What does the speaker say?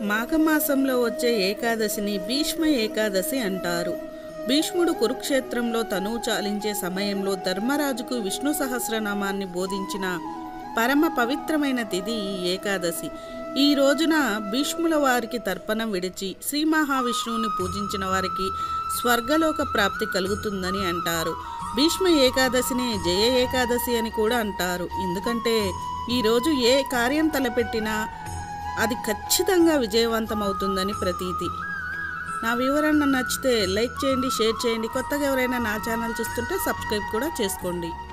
మాఘమాసంలో వచ్చే ఏకాదశిని భీష్మ ఏకాదశి అంటారు భీష్ముడు కురుక్షేత్రంలో తనువు చాలించే సమయంలో ధర్మరాజుకు విష్ణు సహస్రనామాన్ని బోధించిన పరమ పవిత్రమైన తిథి ఈ ఏకాదశి ఈ రోజున భీష్ముల వారికి తర్పణం విడిచి శ్రీ మహావిష్ణువుని పూజించిన వారికి స్వర్గలోక ప్రాప్తి కలుగుతుందని అంటారు భీష్మ ఏకాదశిని జయ ఏకాదశి అని కూడా అంటారు ఎందుకంటే ఈరోజు ఏ కార్యం తలపెట్టినా అది ఖచ్చితంగా విజయవంతమవుతుందని ప్రతీతి నా వివరణ నచ్చితే లైక్ చేయండి షేర్ చేయండి కొత్తగా ఎవరైనా నా ఛానల్ చూస్తుంటే సబ్స్క్రైబ్ కూడా చేసుకోండి